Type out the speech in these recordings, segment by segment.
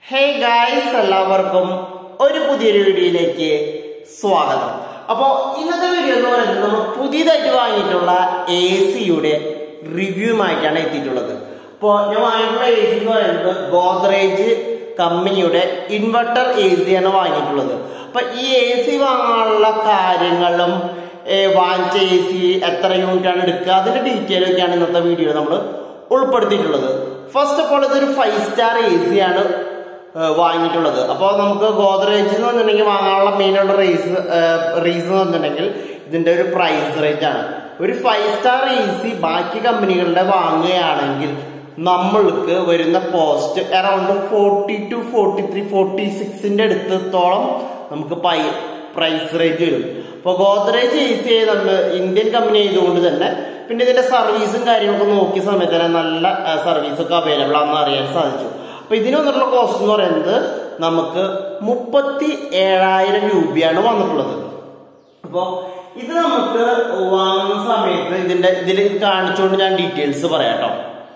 hey guys എല്ലാവർക്കും ഒരു പുതിയൊരു വീഡിയോയിലേക്ക് സ്വാഗതം അപ്പോൾ ഇന്നത്തെ വീഡിയോ എന്ന് പറയുന്നത് നമ്മൾ പുതിയതായിട്ട് വാങ്ങിയിട്ടുള്ള എ സിയുടെ റിവ്യൂമായിട്ടാണ് എത്തിയിട്ടുള്ളത് അപ്പോൾ ഞാൻ വാങ്ങിയിട്ടുള്ള എ സി എന്ന് പറയുന്നത് ഗോദ്രേജ് കമ്പനിയുടെ ഇൻവെർട്ടർ എ സിയാണ് വാങ്ങിയിട്ടുള്ളത് അപ്പൊ ഈ എ സി വാങ്ങാനുള്ള കാര്യങ്ങളും ഏ, വാങ്ങിച്ച എ സി എത്ര യൂണിറ്റ് ആണ് എടുക്കുക അതിന്റെ ഡീറ്റെയിൽ ഒക്കെയാണ് ഇന്നത്തെ വീഡിയോ നമ്മൾ ഉൾപ്പെടുത്തിയിട്ടുള്ളത് ഫസ്റ്റ് ഓഫ് ഓൾ ഇതൊരു ഫൈവ് സ്റ്റാർ എ സി ആണ് ഏഹ് വാങ്ങിയിട്ടുള്ളത് അപ്പോൾ നമുക്ക് ഗോദ്രേജ് എന്ന് പറഞ്ഞിട്ടുണ്ടെങ്കിൽ വാങ്ങാനുള്ള മെയിനുള്ള റീസൺ റീസൺ എന്ന് പറഞ്ഞിട്ടുണ്ടെങ്കിൽ ഇതിന്റെ ഒരു പ്രൈസ് റേഞ്ച് ആണ് ഒരു ഫൈവ് സ്റ്റാർ എ സി ബാക്കി കമ്പനികളുടെ വാങ്ങുകയാണെങ്കിൽ നമ്മൾക്ക് വരുന്ന cost around forty two forty three forty സിക്സിന്റെ അടുത്തോളം നമുക്ക് പൈ പ്രൈസ് റേഞ്ച് വരും അപ്പോൾ ഗോദ്രേജ് എ സി നമ്മൾ ഇന്ത്യൻ കമ്പനി ആയതുകൊണ്ട് തന്നെ പിന്നെ ഇതിന്റെ സർവീസും കാര്യങ്ങളൊക്കെ നോക്കിയ സമയത്ത് തന്നെ നല്ല സർവീസ് ഒക്കെ അവൈലബിൾ ആണെന്ന് അറിയാൻ സാധിച്ചു അപ്പൊ ഇതിന് വന്നിട്ടുള്ള കോസ്റ്റ് എന്ന് പറയുന്നത് നമുക്ക് മുപ്പത്തി ഏഴായിരം രൂപയാണ് വന്നിട്ടുള്ളത് അപ്പോ ഇത് നമുക്ക് വാങ്ങുന്ന സമയത്ത് ഇതിന്റെ ഇതിൽ കാണിച്ചുകൊണ്ട് ഞാൻ ഡീറ്റെയിൽസ് പറയാം കേട്ടോ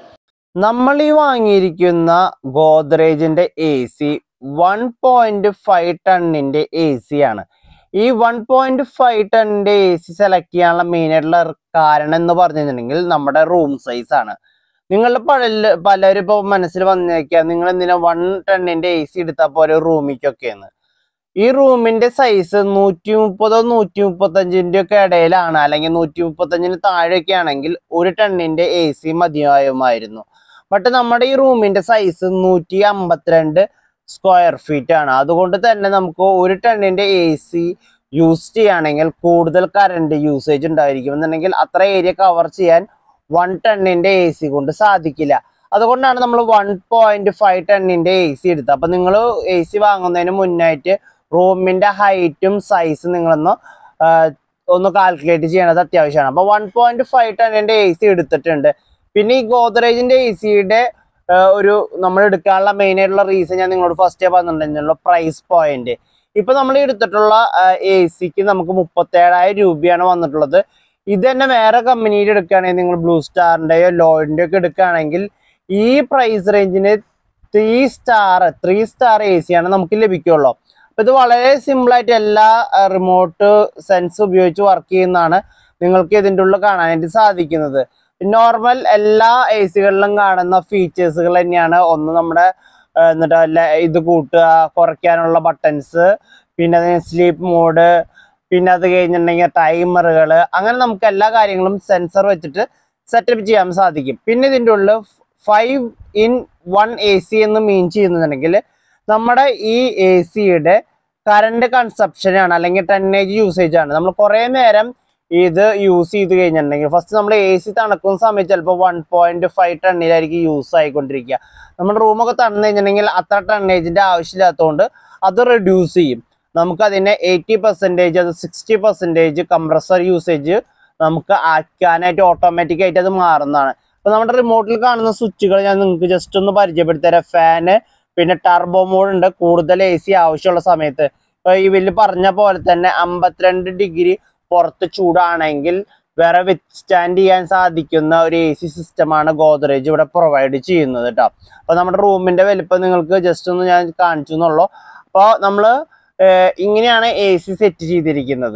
നമ്മൾ ഈ വാങ്ങിയിരിക്കുന്ന ഗോദ്രേജിന്റെ A C one point five ടണ്ണിന്റെ എ സി ആണ് ഈ വൺ പോയിന്റ് ഫൈവ് ടണ്ണിന്റെ എ സി സെലക്ട് ചെയ്യാനുള്ള മെയിൻ ആയിട്ടുള്ള കാരണം എന്ന് പറഞ്ഞിട്ടുണ്ടെങ്കിൽ നമ്മുടെ റൂം സൈസ് ആണ് നിങ്ങളുടെ പല പലരും ഇപ്പോൾ മനസ്സിൽ വന്നേക്കാം നിങ്ങൾ എന്തിനാ വൺ ടണ്ണിന്റെ എ സി എടുത്താൽ പോലെ റൂമിക്കൊക്കെയെന്ന് ഈ റൂമിന്റെ സൈസ് നൂറ്റി മുപ്പതോ നൂറ്റി മുപ്പത്തഞ്ചിന്റെ ഒക്കെ ഇടയിലാണ് അല്ലെങ്കിൽ നൂറ്റി മുപ്പത്തഞ്ചിന് താഴെയൊക്കെ ആണെങ്കിൽ ഒരു ടണ്ണിന്റെ എ സി മതിയായുമായിരുന്നു ബട്ട് നമ്മുടെ ഈ റൂമിന്റെ സൈസ് നൂറ്റി അമ്പത്തിരണ്ട് സ്ക്വയർ ഫീറ്റ് ആണ് അതുകൊണ്ട് തന്നെ നമുക്ക് ഒരു ടണ്ണിന്റെ എ സി യൂസ് ചെയ്യുകയാണെങ്കിൽ കൂടുതൽ കറണ്ട് യൂസേജ് ഉണ്ടായിരിക്കും എന്നുണ്ടെങ്കിൽ അത്ര ഏരിയ കവർ ചെയ്യാൻ വൺ ടണ്ണിന്റെ എ സി കൊണ്ട് സാധിക്കില്ല അതുകൊണ്ടാണ് നമ്മൾ വൺ പോയിന്റ് ഫൈവ് ടണ്ണിന്റെ എ സി എടുത്തത് അപ്പൊ നിങ്ങൾ എ സി വാങ്ങുന്നതിന് മുന്നായിട്ട് റൂമിന്റെ ഹൈറ്റും സൈസും നിങ്ങളൊന്ന് ആ, ഒന്ന് കാൽക്കുലേറ്റ് ചെയ്യണത് അത്യാവശ്യമാണ് അപ്പൊ വൺ പോയിന്റ് ഫൈവ് ടണ്ണിന്റെ എ സി എടുത്തിട്ടുണ്ട് പിന്നെ ഈ ഗോദ്രേജിന്റെ എ സിയുടെ ഒരു നമ്മൾ എടുക്കാനുള്ള മെയിൻ ആയിട്ടുള്ള റീസൺ ഞാൻ നിങ്ങളോട് ഫസ്റ്റ് പറഞ്ഞിട്ടുണ്ടായിരുന്നുള്ള പ്രൈസ് പോയിന്റ് ഇപ്പൊ നമ്മൾ എടുത്തിട്ടുള്ള എ സിക്ക് നമുക്ക് മുപ്പത്തേഴായിരം രൂപയാണ് വന്നിട്ടുള്ളത് ഇത് തന്നെ വേറെ കമ്പനിയിൽ എടുക്കുകയാണെങ്കിൽ നിങ്ങൾ ബ്ലൂ സ്റ്റാറിന്റെയോ ലോയിഡിന്റെയോ ഒക്കെ എടുക്കുകയാണെങ്കിൽ ഈ പ്രൈസ് റേഞ്ചിന് three star three star A C ആണ് നമുക്ക് ലഭിക്കുള്ളൂ അപ്പൊ ഇത് വളരെ സിമ്പിൾ ആയിട്ട് എല്ലാ റിമോട്ട് സെൻസ് ഉപയോഗിച്ച് വർക്ക് ചെയ്യുന്നതാണ് നിങ്ങൾക്ക് ഇതിൻ്റെ ഉള്ളിൽ കാണാനായിട്ട് സാധിക്കുന്നത് നോർമൽ എല്ലാ എ സികളിലും കാണുന്ന ഫീച്ചേഴ്സുകൾ തന്നെയാണ് ഒന്ന് നമ്മുടെ ആ, എന്നിട്ട് ല- ഇത് കൂട്ടുക കുറയ്ക്കാനുള്ള ബട്ടൺസ് പിന്നെ അതിന് സ്ലീപ്പ് മോഡ് പിന്നെ അത് കഴിഞ്ഞിട്ടുണ്ടെങ്കിൽ ടൈമറുകൾ അങ്ങനെ നമുക്ക് എല്ലാ കാര്യങ്ങളും സെൻസർ വെച്ചിട്ട് സെറ്റപ്പ് ചെയ്യാൻ സാധിക്കും പിന്നെ ഇതിൻ്റെ ഉള്ളിൽ five in one A C എന്ന് മീൻ ചെയ്യുന്നുണ്ടെങ്കിൽ നമ്മുടെ ഈ എ സിയുടെ കറണ്ട് കൺസപ്ഷനാണ് അല്ലെങ്കിൽ ടെന്നേജ് യൂസേജ് ആണ് നമ്മൾ കുറേ നേരം ഇത് യൂസ് ചെയ്ത് കഴിഞ്ഞിട്ടുണ്ടെങ്കിൽ ഫസ്റ്റ് നമ്മൾ എ സി തണുക്കുന്ന സമയത്ത് ചിലപ്പോൾ വൺ പോയിന്റ് ഫൈവ് ടണ്ണിലായിരിക്കും യൂസ് ആയിക്കൊണ്ടിരിക്കുക നമ്മുടെ റൂമൊക്കെ തന്നു കഴിഞ്ഞിട്ടുണ്ടെങ്കിൽ അത്ര ടണ്ണേജിന്റെ ആവശ്യമില്ലാത്തതുകൊണ്ട് അത് റെഡ്യൂസ് ചെയ്യും നമുക്ക് അതിനെ എയ്റ്റി പെർസെൻറ്റേജ് അത് സിക്സ്റ്റി പെർസെൻറ്റേജ് കംപ്രസർ യൂസേജ് നമുക്ക് ആക്കാനായിട്ട് ഓട്ടോമാറ്റിക് ആയിട്ട് അത് മാറുന്നതാണ് അപ്പൊ നമ്മുടെ റിമോട്ടിൽ കാണുന്ന സ്വിച്ചുകൾ ഞാൻ നിങ്ങൾക്ക് ജസ്റ്റ് ഒന്ന് പരിചയപ്പെടുത്തി തരാം ഫാന് പിന്നെ ടർബോ മോഡ് ഉണ്ട് കൂടുതൽ എ സി ആവശ്യമുള്ള സമയത്ത് ഇപ്പൊ ഈ വലിയ പറഞ്ഞ പോലെ തന്നെ അമ്പത്തിരണ്ട് ഡിഗ്രി പുറത്ത് ചൂടാണെങ്കിൽ വേറെ വിത്ത്സ്റ്റാൻഡ് ചെയ്യാൻ സാധിക്കുന്ന ഒരു എ സി സിസ്റ്റമാണ് ഗോദ്രേജ് ഇവിടെ പ്രൊവൈഡ് ചെയ്യുന്നത് കേട്ടോ അപ്പൊ നമ്മുടെ റൂമിന്റെ വലിപ്പം നിങ്ങൾക്ക് ജസ്റ്റ് ഒന്ന് ഞാൻ കാണിച്ചു എന്നുള്ളൂ അപ്പോൾ നമ്മൾ ഇങ്ങനെയാണ് എ സി സെറ്റ് ചെയ്തിരിക്കുന്നത്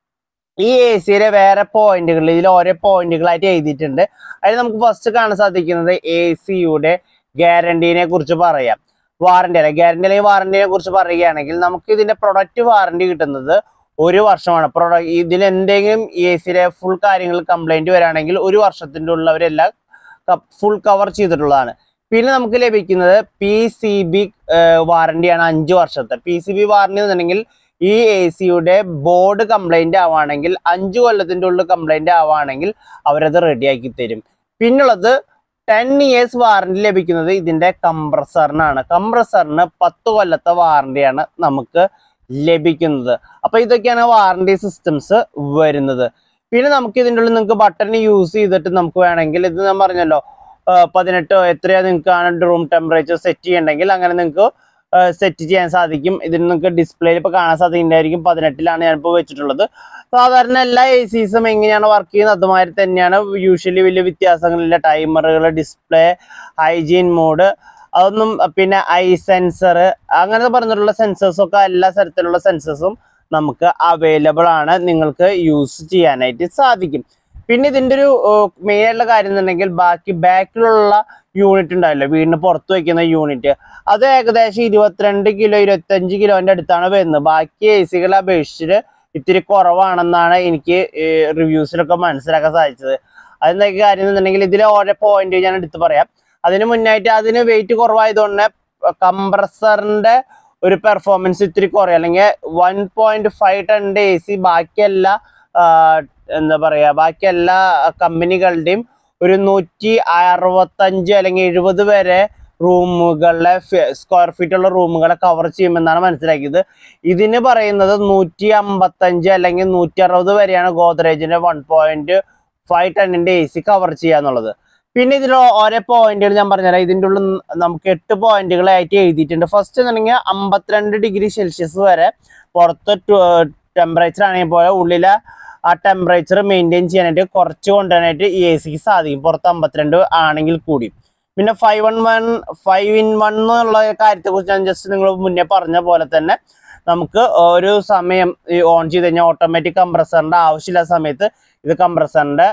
ഈ എ സിയിലെ വേറെ പോയിന്റുകൾ ഇതിൽ ഓരോ പോയിന്റുകളായിട്ട് എഴുതിയിട്ടുണ്ട് അതിൽ നമുക്ക് ഫസ്റ്റ് കാണാൻ സാധിക്കുന്നത് എ സിയുടെ ഗ്യാരണ്ടീനെ കുറിച്ച് പറയാം വാറണ്ടി അല്ല ഗ്യാരണ്ടി അല്ലെങ്കിൽ വാറണ്ടിനെ കുറിച്ച് പറയുകയാണെങ്കിൽ നമുക്ക് ഇതിന്റെ പ്രൊഡക്റ്റ് വാറണ്ടി കിട്ടുന്നത് ഒരു വർഷമാണ് പ്രൊഡക്റ്റ് ഇതിൽ എന്തെങ്കിലും എ സിയിലെ ഫുൾ കാര്യങ്ങൾ കംപ്ലൈന്റ് വരാണെങ്കിൽ ഒരു വർഷത്തിന്റെ ഉള്ളവരെല്ലാം ഫുൾ കവർ ചെയ്തിട്ടുള്ളതാണ് പിന്നെ നമുക്ക് ലഭിക്കുന്നത് പി സി ബി വാറണ്ടിയാണ് അഞ്ച് വർഷത്തെ പി സി ബി വാറണ്ടി എന്നുണ്ടെങ്കിൽ ഈ എ സിയുടെ ബോർഡ് കംപ്ലൈന്റ് ആവുകയാണെങ്കിൽ അഞ്ച് കൊല്ലത്തിന്റെ ഉള്ളിൽ കംപ്ലൈന്റ് ആവുകയാണെങ്കിൽ അവരത് റെഡിയാക്കി തരും പിന്നുള്ളത് ടെൻ ഇയേഴ്സ് വാറണ്ടി ലഭിക്കുന്നത് ഇതിന്റെ കംപ്രസറിനാണ് കംപ്രസറിന് പത്ത് കൊല്ലത്തെ വാറണ്ടിയാണ് നമുക്ക് ലഭിക്കുന്നത് അപ്പൊ ഇതൊക്കെയാണ് വാറണ്ടി സിസ്റ്റംസ് വരുന്നത് പിന്നെ നമുക്ക് ഇതിൻ്റെ ഉള്ളിൽ നിങ്ങൾക്ക് ബട്ടൺ യൂസ് ചെയ്തിട്ട് നമുക്ക് വേണമെങ്കിൽ ഇത് ഞാൻ പറഞ്ഞല്ലോ ആ, പതിനെട്ടോ എത്രയോ നിങ്ങൾക്ക് റൂം ടെമ്പറേച്ചർ സെറ്റ് ചെയ്യണമെങ്കിൽ അങ്ങനെ നിങ്ങൾക്ക് സെറ്റ് ചെയ്യാൻ സാധിക്കും ഇതിന് നിങ്ങൾക്ക് ഡിസ്പ്ലേയിൽ ഇപ്പോൾ കാണാൻ സാധിക്കുന്നുണ്ടായിരിക്കും പതിനെട്ടിലാണ് ഞാനിപ്പോൾ വെച്ചിട്ടുള്ളത് സാധാരണ എല്ലാ എ സീസും എങ്ങനെയാണ് വർക്ക് ചെയ്യുന്നത് അതുമാതിരി തന്നെയാണ് യൂഷ്വലി വലിയ വ്യത്യാസങ്ങളില്ല ടൈമറുകൾ ഡിസ്പ്ലേ ഹൈജീൻ മോഡ് അതൊന്നും പിന്നെ ഐ സെൻസർ അങ്ങനെ പറഞ്ഞിട്ടുള്ള സെൻസേഴ്സ് ഒക്കെ എല്ലാ തരത്തിലുള്ള സെൻസേഴ്സും നമുക്ക് അവൈലബിൾ ആണ് നിങ്ങൾക്ക് യൂസ് ചെയ്യാനായിട്ട് സാധിക്കും പിന്നെ ഇതിന്റെ ഒരു മെയിൻ ആയിട്ടുള്ള കാര്യം എന്നുണ്ടെങ്കിൽ ബാക്കി ബാക്കിലുള്ള യൂണിറ്റ് ഉണ്ടാവില്ല വീടിന് പുറത്ത് വെക്കുന്ന യൂണിറ്റ് അത് ഏകദേശം ഇരുപത്തിരണ്ട് കിലോ ഇരുപത്തഞ്ച് കിലോന്റെ അടുത്താണ് വരുന്നത് ബാക്കി എ സികളെ അപേക്ഷിച്ചിട്ട് ഇത്തിരി കുറവാണെന്നാണ് എനിക്ക് റിവ്യൂസിലൊക്കെ മനസ്സിലാക്കാൻ സാധിച്ചത് അതെന്തൊക്കെ കാര്യം എന്നുണ്ടെങ്കിൽ ഇതിലെ ഓരോ പോയിന്റ് ഞാൻ എടുത്ത് പറയാം അതിന് മുന്നായിട്ട് അതിന് വെയിറ്റ് കുറവായതുകൊണ്ട് കംപ്രസറിന്റെ ഒരു പെർഫോമൻസ് ഇത്തിരി കുറയും അല്ലെങ്കിൽ വൺ പോയിന്റ് ഫൈവ് ടണ്ണിന്റെ എ സി ബാക്കി എല്ലാ എന്താ പറയാ ബാക്കി എല്ലാ കമ്പനികളുടെയും ഒരു നൂറ്റി അറുപത്തഞ്ച് അല്ലെങ്കിൽ എഴുപത് വരെ റൂമുകളിലെ സ്ക്വയർ ഫീറ്റ് ഉള്ള റൂമുകളെ കവർ ചെയ്യുമെന്നാണ് മനസ്സിലാക്കിയത് ഇതിന് പറയുന്നത് നൂറ്റി അമ്പത്തഞ്ച് അല്ലെങ്കിൽ നൂറ്റി അറുപത് വരെയാണ് ഗോദ്രേജിന്റെ വൺ പോയിന്റ് ഫൈവ് ടെന്നിന്റെ എ സി കവർ ചെയ്യാന്നുള്ളത് പിന്നെ ഇതിൽ ഓരോ പോയിന്റുകൾ ഞാൻ പറഞ്ഞുതരാം ഇതിൻ്റെ ഉള്ളിൽ നമുക്ക് എട്ട് പോയിന്റുകളായിട്ട് എഴുതിയിട്ടുണ്ട് ഫസ്റ്റ് എന്നുണ്ടെങ്കിൽ അമ്പത്തിരണ്ട് ഡിഗ്രി സെൽഷ്യസ് വരെ പുറത്ത് ടെമ്പറേച്ചർ ആണെങ്കിൽ പോലെ ഉള്ളിലെ ആ ടെമ്പറേച്ചർ മെയിൻറ്റെയിൻ ചെയ്യാനായിട്ട് കുറച്ച് കൊണ്ടുവരാനായിട്ട് ഈ എ സിക്ക് സാധിക്കും പുറത്ത് അമ്പത്തിരണ്ട് ആണെങ്കിൽ കൂടി പിന്നെ five one one five in one എന്നുള്ള കാര്യത്തെ കുറിച്ച് ഞാൻ ജസ്റ്റ് നിങ്ങൾ മുന്നേ പറഞ്ഞ പോലെ തന്നെ നമുക്ക് ഒരു സമയം ഈ ഓൺ ചെയ്ത് കഴിഞ്ഞാൽ ഓട്ടോമാറ്റിക് കംപ്രസറിന്റെ ആവശ്യമില്ലാത്ത സമയത്ത് ഇത് കംപ്രസറിന്റെ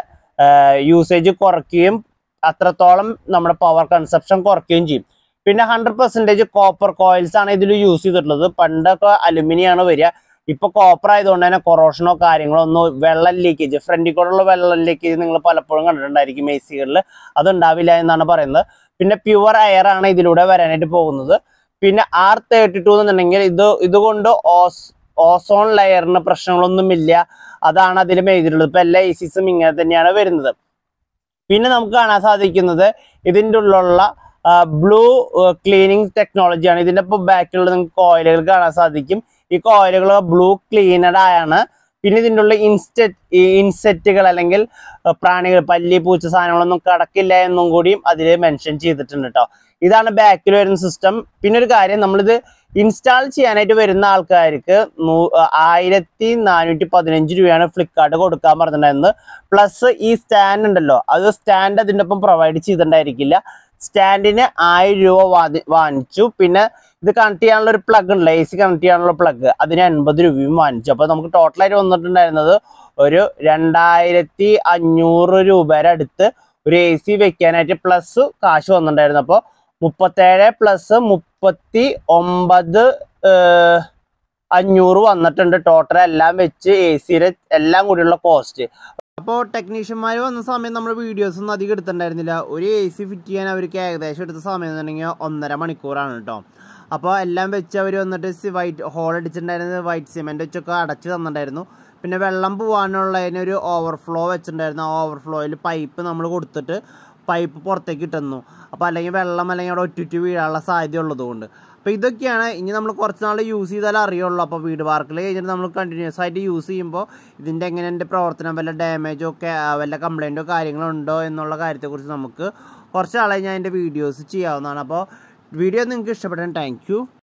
യൂസേജ് കുറയ്ക്കുകയും അത്രത്തോളം നമ്മുടെ പവർ കൺസപ്ഷൻ കുറയ്ക്കുകയും ചെയ്യും പിന്നെ ഹൺഡ്രഡ് പെർസെൻറ്റേജ് കോപ്പർ കോയിൽസ് ആണ് ഇതിൽ യൂസ് ചെയ്തിട്ടുള്ളത് പണ്ടൊക്കെ അലുമിനിയം ആണ് വരിക ഇപ്പൊ കോപ്പർ ആയതുകൊണ്ട് തന്നെ കൊറോഷനോ കാര്യങ്ങളോ ഒന്നും വെള്ളം ലീക്കേജ് ഫ്രണ്ടിൽ കൂടെയുള്ള വെള്ളം ലീക്കേജ് നിങ്ങൾ പലപ്പോഴും കണ്ടിട്ടുണ്ടായിരിക്കും എ സികളിൽ അതുണ്ടാവില്ല എന്നാണ് പറയുന്നത് പിന്നെ പ്യുവർ എയർ ആണ് ഇതിലൂടെ വരാനായിട്ട് പോകുന്നത് പിന്നെ ആർ തേർട്ടി ടു എന്നുണ്ടെങ്കിൽ ഇത് ഇതുകൊണ്ട് ഓസ് ഓസോൺ ലെയറിന് പ്രശ്നങ്ങളൊന്നുമില്ല അതാണ് അതിൽ എഴുതിയിട്ടുള്ളത് ഇപ്പൊ എല്ലാ എ സിസും ഇങ്ങനെ തന്നെയാണ് വരുന്നത് പിന്നെ നമുക്ക് കാണാൻ സാധിക്കുന്നത് ഇതിൻ്റെ ഉള്ളിലുള്ള ബ്ലൂ ക്ലീനിങ് ടെക്നോളജിയാണ് ഇതിൻ്റെ ഇപ്പോൾ ബാക്കിലുള്ള നിങ്ങൾക്ക് കോയിലുകൾ കാണാൻ സാധിക്കും ഈ കോയിലുകൾ ബ്ലൂ ക്ലീനഡ് ആണ് പിന്നെ ഇതിൻ്റെ ഉള്ള ഇൻസ്റ്റെ ഇൻസെറ്റുകൾ അല്ലെങ്കിൽ പ്രാണികൾ പല്ലി പൂച്ച സാധനങ്ങളൊന്നും കടക്കില്ല എന്നും കൂടിയും അതിൽ മെൻഷൻ ചെയ്തിട്ടുണ്ട് കേട്ടോ ഇതാണ് ബാക്കിൽ വരുന്ന സിസ്റ്റം പിന്നെ ഒരു കാര്യം നമ്മളിത് ഇൻസ്റ്റാൾ ചെയ്യാനായിട്ട് വരുന്ന ആൾക്കാർക്ക് നൂ ആയിരത്തി നാനൂറ്റി പതിനഞ്ച് രൂപയാണ് ഫ്ലിപ്കാർട്ട് കൊടുക്കാൻ പറഞ്ഞിട്ടുണ്ടായിരുന്നത് പ്ലസ് ഈ സ്റ്റാൻഡ് ഉണ്ടല്ലോ അത് സ്റ്റാൻഡ് അതിൻ്റെ ഒപ്പം പ്രൊവൈഡ് ചെയ്തിട്ടുണ്ടായിരിക്കില്ല സ്റ്റാൻഡിന് ആയിരം രൂപ വാങ്ങി വാങ്ങിച്ചു പിന്നെ ഇത് കണക്ട് ചെയ്യാനുള്ള ഒരു പ്ലഗ് ഉണ്ടല്ലോ എ സി കണക്ട് ചെയ്യാനുള്ള പ്ലഗ് അതിന് എൺപത് രൂപയും വാങ്ങിച്ചു അപ്പോൾ നമുക്ക് ടോട്ടലായിട്ട് വന്നിട്ടുണ്ടായിരുന്നത് ഒരു രണ്ടായിരത്തി അഞ്ഞൂറ് രൂപയുടെ അടുത്ത് ഒരു എ സി വെക്കാനായിട്ട് പ്ലസ് കാശ് വന്നിട്ടുണ്ടായിരുന്നു അപ്പോൾ മുപ്പത്തേഴ് പ്ലസ് മുപ്പത്തി ഒമ്പത് അഞ്ഞൂറ് വന്നിട്ടുണ്ട് ടോട്ടൽ എല്ലാം വെച്ച് എ സിയുടെ എല്ലാം കൂടിയുള്ള കോസ്റ്റ് അപ്പോൾ ടെക്നീഷ്യന്മാർ വന്ന സമയം നമ്മൾ വീഡിയോസ് ഒന്നും അധികം എടുത്തിട്ടുണ്ടായിരുന്നില്ല ഒരു എ സി ഫിറ്റ് ചെയ്യാൻ അവർക്ക് ഏകദേശം എടുത്ത സമയം എന്നുണ്ടെങ്കിൽ ഒന്നര മണിക്കൂറാണ് കേട്ടോ അപ്പോൾ എല്ലാം വെച്ച് അവർ വന്നിട്ട് വൈറ്റ് ഹോൾ അടിച്ചിട്ടുണ്ടായിരുന്നത് വൈറ്റ് സിമെൻറ്റ് വെച്ചൊക്കെ അടച്ച് തന്നിട്ടുണ്ടായിരുന്നു പിന്നെ വെള്ളം പോകാനുള്ളതിനൊരു ഓവർഫ്ലോ വെച്ചിട്ടുണ്ടായിരുന്നു ആ ഓവർഫ്ലോയിൽ പൈപ്പ് നമ്മൾ കൊടുത്തിട്ട് പൈപ്പ് പുറത്തേക്ക് ഇട്ടുന്നു അപ്പോൾ അല്ലെങ്കിൽ വെള്ളം അല്ലെങ്കിൽ അവിടെ ഒറ്റുറ്റി വീഴാനുള്ള സാധ്യത ഉള്ളതുകൊണ്ട് അപ്പോൾ ഇതൊക്കെയാണ് ഇനി നമ്മൾ കുറച്ച് നാൾ യൂസ് ചെയ്താലേ അറിയുള്ളൂ അപ്പോൾ വീട് പാർക്കിൽ കഴിഞ്ഞിട്ട് നമ്മൾ കണ്ടിന്യൂസ് ആയിട്ട് യൂസ് ചെയ്യുമ്പോൾ ഇതിൻ്റെ എങ്ങനെ എൻ്റെ പ്രവർത്തനം വല്ല ഡാമേജോ ഒക്കെ വല്ല കംപ്ലൈൻറ്റോ കാര്യങ്ങളോ ഉണ്ടോ എന്നുള്ള കാര്യത്തെക്കുറിച്ച് നമുക്ക് കുറച്ച് നാളെ ഞാൻ എൻ്റെ വീഡിയോസ് ചെയ്യാവുന്നതാണ് അപ്പോൾ വീഡിയോ നിങ്ങൾക്ക് ഇഷ്ടപ്പെട്ടാൽ താങ്ക്